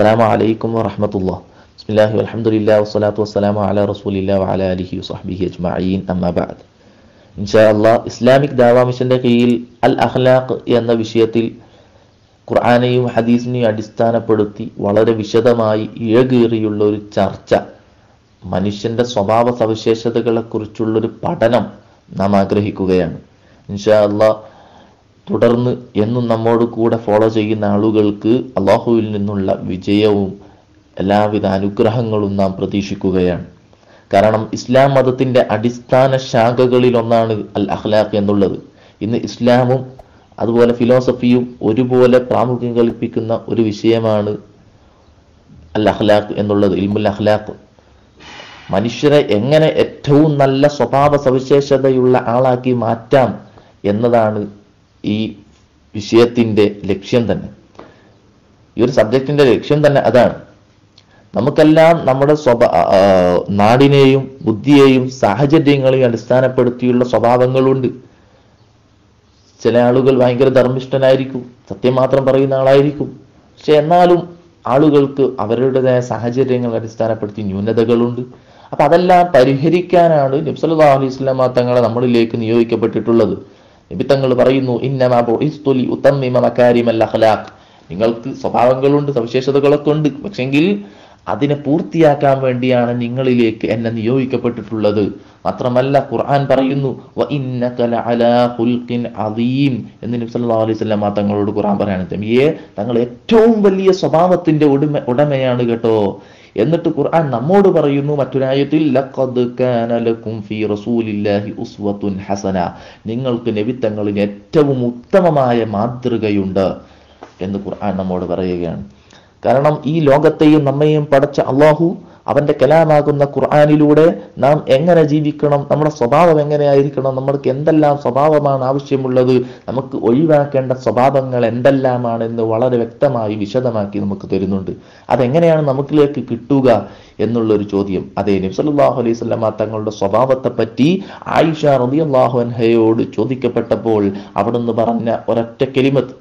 അസ്സലാമു അലൈക്കും വറഹമത്തുള്ള ബിസ്മില്ലാഹി വൽഹംദുലില്ലാ വസ്സലാത്തു വസ്സലാമു അലാ റസൂലില്ലാ വഅലാ അലിഹി വസഹ്ബിഹി അജ്മഈൻ അമ്മാ ബഅദ് ഇൻഷാ അല്ലാ ഇസ്ലാമിക് ദാവാ മിഷന്റെ കീഴിൽ അൽ അഖ്ലാഖ് എന്ന വിഷയത്തിൽ ഖുർആനെയും ഹദീസിനെയും അടിസ്ഥാനപ്പെടുത്തി വളരെ വിശദമായി ഏകേറിയുള്ള ഒരു ചർച്ച മനുഷ്യന്റെ സ്വഭാവ സവിശേഷതകളെ കുറിച്ചുള്ളൊരു പഠനം നാം ആഗ്രഹിക്കുകയാണ് ഇൻഷാ അല്ലാ തുടർന്ന് എന്നും നമ്മോട് കൂടെ ഫോളോ ചെയ്യുന്ന ആളുകൾക്ക് അള്ളാഹുവിൽ നിന്നുള്ള വിജയവും എല്ലാവിധ അനുഗ്രഹങ്ങളും നാം പ്രതീക്ഷിക്കുകയാണ് കാരണം ഇസ്ലാം മതത്തിന്റെ അടിസ്ഥാന ശാഖകളിൽ ഒന്നാണ് അൽ അഖ്ലാഖ് എന്നുള്ളത് ഇന്ന് ഇസ്ലാമും അതുപോലെ ഫിലോസഫിയും ഒരുപോലെ പ്രാമുഖ്യം കൽപ്പിക്കുന്ന ഒരു വിഷയമാണ് അൽ അഖ്ലാഖ് എന്നുള്ളത് ഇൽമുൽ അഖ്ലാഖ് മനുഷ്യരെ എങ്ങനെ ഏറ്റവും നല്ല സ്വഭാവ സവിശേഷതയുള്ള ആളാക്കി മാറ്റാം എന്നതാണ് ഈ വിഷയത്തിന്റെ ലക്ഷ്യം തന്നെ ഈ ഒരു സബ്ജക്റ്റിന്റെ ലക്ഷ്യം തന്നെ അതാണ് നമുക്കെല്ലാം നമ്മുടെ സ്വഭാ ആ, നാടിനെയും ബുദ്ധിയെയും സാഹചര്യങ്ങളെയും അടിസ്ഥാനപ്പെടുത്തിയുള്ള സ്വഭാവങ്ങളുണ്ട് ചില ആളുകൾ ഭയങ്കര ധർമ്മിഷ്ഠനായിരിക്കും സത്യം മാത്രം പറയുന്ന ആളായിരിക്കും പക്ഷെ എന്നാലും ആളുകൾക്ക് അവരുടേതായ സാഹചര്യങ്ങൾ അടിസ്ഥാനപ്പെടുത്തി ന്യൂനതകളുണ്ട് അപ്പൊ അതെല്ലാം പരിഹരിക്കാനാണ് നബ്സല്ലാ അലൈഹി സ്വലാമ തങ്ങളെ നമ്മളിലേക്ക് നിയോഗിക്കപ്പെട്ടിട്ടുള്ളത് നബി തങ്ങൾ പറയുന്നു ഇന്നമാ ബുഇസ്തു ലി ഉതമ്മിമ മകാരിമൽ അഖ്ലാഖ് നിങ്ങൾക്ക് സ്വഭാവങ്ങളുണ്ട് സവിശേഷതകളൊക്കെ ഉണ്ട് പക്ഷെങ്കിൽ അതിനെ പൂർത്തിയാക്കാൻ വേണ്ടിയാണ് നിങ്ങളിലേക്ക് എന്നെ നിയോഗിക്കപ്പെട്ടിട്ടുള്ളത് മാത്രമല്ല ഖുർആൻ പറയുന്നു വ ഇന്നക ലഅലാ ഖുൽഖിൻ അദീം എന്ന് നബി സല്ലല്ലാഹു അലൈഹി വസല്ലം തങ്ങളോട് ഖുർആൻ പറയാണ് തമിയെ തങ്ങൾ ഏറ്റവും വലിയ സ്വഭാവത്തിന്റെ ഉടമ ഉടമയാണ് കേട്ടോ എന്നിട്ട് ഖുർആൻ നമ്മോട് പറയുന്നു മറ്റൊരായത്തിൽ ലഖദ് കാന ലക്കും ഫീ റസൂലില്ലാഹി ഉസ്വത്തുൻ ഹസന നിങ്ങൾക്ക് നബിത്തങ്ങളിൽ ഏറ്റവും ഉത്തമമായ മാതൃകയുണ്ട് എന്ന് ഖുർആൻ നമ്മോട് പറയുകയാണ് കാരണം ഈ ലോകത്തെയും നമ്മയും പടച്ച അള്ളാഹു അവന്റെ കലാമാകുന്ന ഖുർആാനിലൂടെ നാം എങ്ങനെ ജീവിക്കണം നമ്മുടെ സ്വഭാവം എങ്ങനെയായിരിക്കണം നമ്മൾക്ക് എന്തെല്ലാം സ്വഭാവമാണ് ആവശ്യമുള്ളത് നമുക്ക് ഒഴിവാക്കേണ്ട സ്വഭാവങ്ങൾ എന്തെല്ലാമാണ് എന്ന് വളരെ വ്യക്തമായി വിശദമാക്കി നമുക്ക് തരുന്നുണ്ട് അതെങ്ങനെയാണ് നമുക്കിലേക്ക് കിട്ടുക എന്നുള്ളൊരു ചോദ്യം അതേ നബ്സല്ലാഹു അലൈഹി സ്വലമ തങ്ങളുടെ സ്വഭാവത്തെ പറ്റി ആയിഷ റളിയല്ലാഹു അൻഹയോട് ചോദിക്കപ്പെട്ടപ്പോൾ അവിടുന്ന് പറഞ്ഞ ഒരൊറ്റ കെലിമത്ത്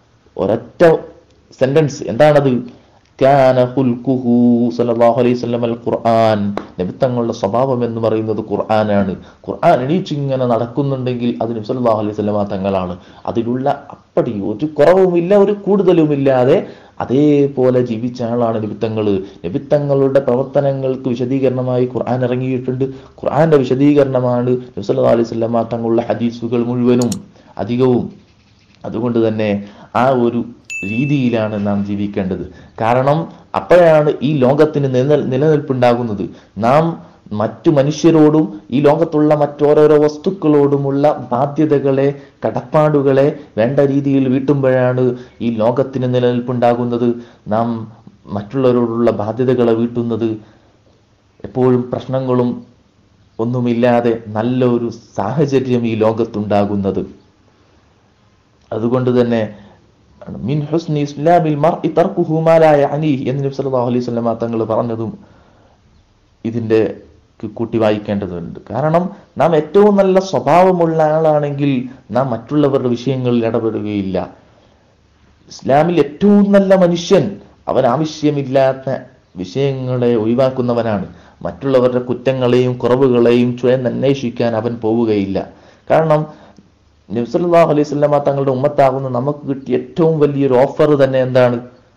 ഒരൊറ്റ സെന്റൻസ് എന്താണത് കാന ഖുൽഖുഹു സല്ലല്ലാഹു അലൈഹി വസല്ലം അൽ ഖുർആൻ നബി തങ്ങളുടെ സ്വഭാവം എന്ന് പറയുന്നത് ഖുർആനാണ് ഖുർആൻ എണീച്ചിങ്ങനെ നടക്കുന്നുണ്ടെങ്കിൽ അത് നബി സല്ലല്ലാഹു അലൈഹി വസല്ലം തങ്ങളാണ് അതിലുള്ള അപ്പടി ഒരു കുറവുമില്ല ഒരു കൂടുതലുമില്ലാതെ അതേപോലെ ജീവിച്ച ആളാണ് നബിത്തങ്ങള് നബിത്തങ്ങളുടെ പ്രവർത്തനങ്ങൾക്ക് വിശദീകരണമായി ഖുർആൻ ഇറങ്ങിയിട്ടുണ്ട് ഖുർആന്റെ വിശദീകരണമാണ് നബി സല്ലല്ലാഹു അലൈഹി വസല്ലം തങ്ങളുടെ ഹദീസുകൾ മുഴുവനും അധികവും അതുകൊണ്ട് തന്നെ ആ ഒരു രീതിയിലാണ് നാം ജീവിക്കേണ്ടത് കാരണം അപ്പോഴാണ് ഈ ലോകത്തിന് നില നിലനിൽപ്പുണ്ടാകുന്നത് നാം മറ്റു മനുഷ്യരോടും ഈ ലോകത്തുള്ള മറ്റോരോരോ വസ്തുക്കളോടുമുള്ള ബാധ്യതകളെ കടപ്പാടുകളെ വേണ്ട രീതിയിൽ വീട്ടുമ്പോഴാണ് ഈ ലോകത്തിന് നിലനിൽപ്പുണ്ടാകുന്നത് നാം മറ്റുള്ളവരോടുള്ള ബാധ്യതകളെ വീട്ടുന്നത് എപ്പോഴും പ്രശ്നങ്ങളും ഒന്നുമില്ലാതെ നല്ലൊരു സാഹചര്യം ഈ ലോകത്തുണ്ടാകുന്നത് അതുകൊണ്ട് തന്നെ മിൻ ഹുസ്നി ഇസ്ലാമിൽ മർഇ തർക്കുഹു മാ ലാ യഅനീഹി എന്ന് നബി സല്ലല്ലാഹു അലൈഹി വസല്ലം തങ്ങൾ പറഞ്ഞതും ഇതിന്റെ കൂട്ടി വായിക്കേണ്ടതുണ്ട് കാരണം നാം ഏറ്റവും നല്ല സ്വഭാവമുള്ള ആളാണെങ്കിൽ നാം മറ്റുള്ളവരുടെ വിഷയങ്ങളിൽ ഇടപെടുകയില്ല ഇസ്ലാമിൽ ഏറ്റവും നല്ല മനുഷ്യൻ അവൻ ആവശ്യമില്ലാത്ത വിഷയങ്ങളെ ഒഴിവാക്കുന്നവനാണ് മറ്റുള്ളവരുടെ കുറ്റങ്ങളെയും കുറവുകളെയും സ്വയം അന്വേഷിക്കാൻ അവൻ പോവുകയില്ല കാരണം നബ്സല്ലാഹു അലൈഹി സ്വലാമ തങ്ങളുടെ ഉമ്മത്താകുന്ന നമുക്ക് കിട്ടിയ ഏറ്റവും വലിയൊരു ഓഫർ തന്നെ എന്താണ്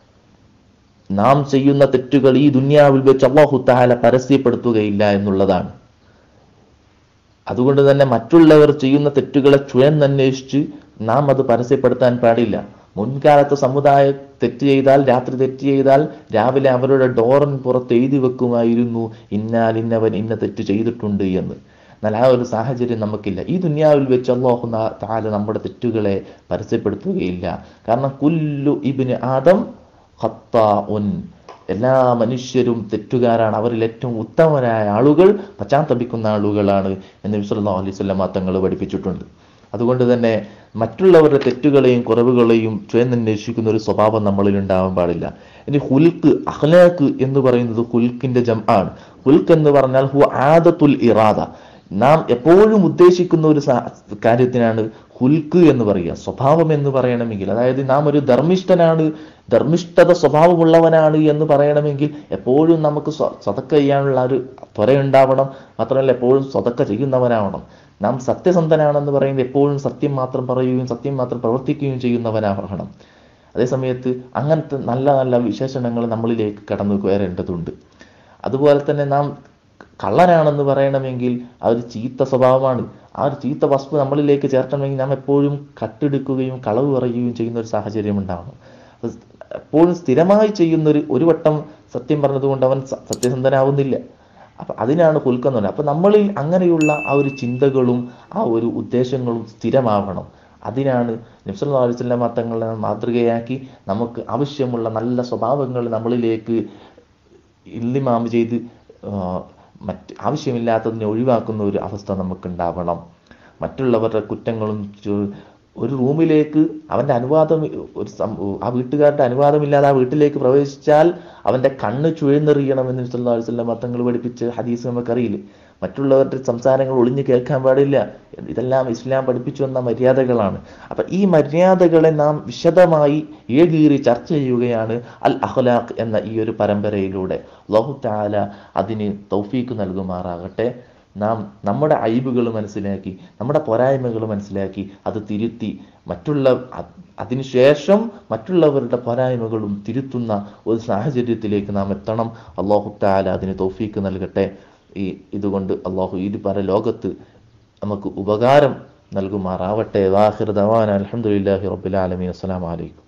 നാം ചെയ്യുന്ന തെറ്റുകൾ ഈ ദുനിയാവിൽ വെച്ച് അള്ളാഹു താല പരസ്യപ്പെടുത്തുകയില്ല എന്നുള്ളതാണ് അതുകൊണ്ട് തന്നെ മറ്റുള്ളവർ ചെയ്യുന്ന തെറ്റുകളെ സ്വയം അന്വേഷിച്ച് നാം അത് പരസ്യപ്പെടുത്താൻ പാടില്ല മുൻകാലത്തെ സമുദായ തെറ്റ് ചെയ്താൽ രാത്രി തെറ്റ് ചെയ്താൽ രാവിലെ അവരുടെ ഡോറിന് പുറത്ത് എഴുതി വെക്കുമായിരുന്നു ഇന്നാൽ ഇന്നവൻ ഇന്ന തെറ്റ് ചെയ്തിട്ടുണ്ട് എന്ന് എന്നാൽ ആ ഒരു സാഹചര്യം നമുക്കില്ല ഈ ദുനിയാവിൽ വെച്ച് അള്ളാഹു താല നമ്മുടെ തെറ്റുകളെ പരസ്യപ്പെടുത്തുകയില്ല കാരണം കുല്ലു ഇബിന് ആദം ഖത്താഉൻ എല്ലാ മനുഷ്യരും തെറ്റുകാരാണ് അവരിൽ ഏറ്റവും ഉത്തമരായ ആളുകൾ പശ്ചാത്തപിക്കുന്ന ആളുകളാണ് എന്ന് വിസ്വല്ലാ അലൈഹി സ്വലമ തങ്ങൾ പഠിപ്പിച്ചിട്ടുണ്ട് അതുകൊണ്ട് തന്നെ മറ്റുള്ളവരുടെ തെറ്റുകളെയും കുറവുകളെയും സ്വയം അന്വേഷിക്കുന്ന ഒരു സ്വഭാവം നമ്മളിൽ ഉണ്ടാവാൻ പാടില്ല ഇനി ഹുൽക്ക് അഹ്ലാക്ക് എന്ന് പറയുന്നത് ഹുൽക്കിന്റെ ജം ആണ് ഹുൽക്ക് എന്ന് പറഞ്ഞാൽ ഹു ആദത്തുൽ ഇറാദ നാം എപ്പോഴും ഉദ്ദേശിക്കുന്ന ഒരു സാ- കാര്യത്തിനാണ് ഹുൽക്ക് എന്ന് പറയുക സ്വഭാവം എന്ന് പറയണമെങ്കിൽ അതായത് നാം ഒരു ധർമ്മിഷ്ഠനാണ് ധർമ്മിഷ്ഠത സ്വഭാവമുള്ളവനാണ് എന്ന് പറയണമെങ്കിൽ എപ്പോഴും നമുക്ക് സ്വ- സ്വതക്ക ചെയ്യാനുള്ള ഒരു ത്വരയുണ്ടാവണം മാത്രമല്ല എപ്പോഴും സ്വതക്ക ചെയ്യുന്നവനാവണം നാം സത്യസന്ധനാണെന്ന് പറയുന്നത് എപ്പോഴും സത്യം മാത്രം പറയുകയും സത്യം മാത്രം പ്രവർത്തിക്കുകയും ചെയ്യുന്നവനാവണം അതേസമയത്ത് അങ്ങനത്തെ നല്ല നല്ല വിശേഷണങ്ങൾ നമ്മളിലേക്ക് കടന്നു കയറേണ്ടതുണ്ട് അതുപോലെ തന്നെ നാം കള്ളനാണെന്ന് പറയണമെങ്കിൽ ആ ഒരു ചീത്ത സ്വഭാവമാണ് ആ ഒരു ചീത്ത വസ്തു നമ്മളിലേക്ക് ചേർക്കണമെങ്കിൽ നാം എപ്പോഴും കട്ടെടുക്കുകയും കളവ് പറയുകയും ചെയ്യുന്ന ഒരു സാഹചര്യം ഉണ്ടാവണം അത് എപ്പോഴും സ്ഥിരമായി ചെയ്യുന്ന ഒരു ഒരു വട്ടം സത്യം പറഞ്ഞതുകൊണ്ട് അവൻ സ- സത്യസന്ധനാവുന്നില്ല അപ്പൊ അതിനാണ് ഹുൽക്കെന്ന് പറയുന്നത് അപ്പൊ നമ്മളിൽ അങ്ങനെയുള്ള ആ ഒരു ചിന്തകളും ആ ഒരു ഉദ്ദേശങ്ങളും സ്ഥിരമാവണം അതിനാണ് നബ്സല്ലാ അലൈവല്ല തങ്ങളെ മാതൃകയാക്കി നമുക്ക് ആവശ്യമുള്ള നല്ല സ്വഭാവങ്ങൾ നമ്മളിലേക്ക് ഇല്ലിമാമ് ചെയ്ത് ആ, മറ്റ് ആവശ്യമില്ലാത്തതിനെ ഒഴിവാക്കുന്ന ഒരു അവസ്ഥ നമുക്കുണ്ടാവണം മറ്റുള്ളവരുടെ കുറ്റങ്ങളും ചു- ഒരു റൂമിലേക്ക് അവന്റെ അനുവാദം ഒരു സം- ആ വീട്ടുകാരുടെ അനുവാദമില്ലാതെ ആ വീട്ടിലേക്ക് പ്രവേശിച്ചാൽ അവന്റെ കണ്ണ് ചുഴന്നെറിയണമെന്ന് സല്ലല്ലാഹു അലൈഹി വസല്ലം തങ്ങൾ പഠിപ്പിച്ച ഹദീസ് നമുക്കറിയില്ല മറ്റുള്ളവരുടെ സംസാരങ്ങൾ ഒളിഞ്ഞു കേൾക്കാൻ പാടില്ല ഇതെല്ലാം ഇസ്ലാം പഠിപ്പിച്ചു വന്ന മര്യാദകളാണ് അപ്പൊ ഈ മര്യാദകളെ നാം വിശദമായി ഏകീറി ചർച്ച ചെയ്യുകയാണ് അൽ അഖ്ലാഖ് എന്ന ഈ ഒരു പരമ്പരയിലൂടെ അല്ലാഹു തആല അതിന് തൗഫീക്ക് നൽകുമാറാകട്ടെ നാം നമ്മുടെ അയിബുകൾ മനസ്സിലാക്കി നമ്മുടെ പോരായ്മകൾ മനസ്സിലാക്കി അത് തിരുത്തി മറ്റുള്ള അ- അതിനുശേഷം മറ്റുള്ളവരുടെ പോരായ്മകളും തിരുത്തുന്ന ഒരു സാഹചര്യത്തിലേക്ക് നാം എത്തണം അള്ളാഹു താല അതിന് തൗഫീക്ക് നൽകട്ടെ ഈ ഇതുകൊണ്ട് അള്ളാഹു ഈ പല ലോകത്ത് നമുക്ക് ഉപകാരം നൽകുമാറാവട്ടെ വാഹിർ ദവാൻ അലഹമുല്ലാഹി റബ്ബുലാലമി അസ്സലാമു അലൈക്കും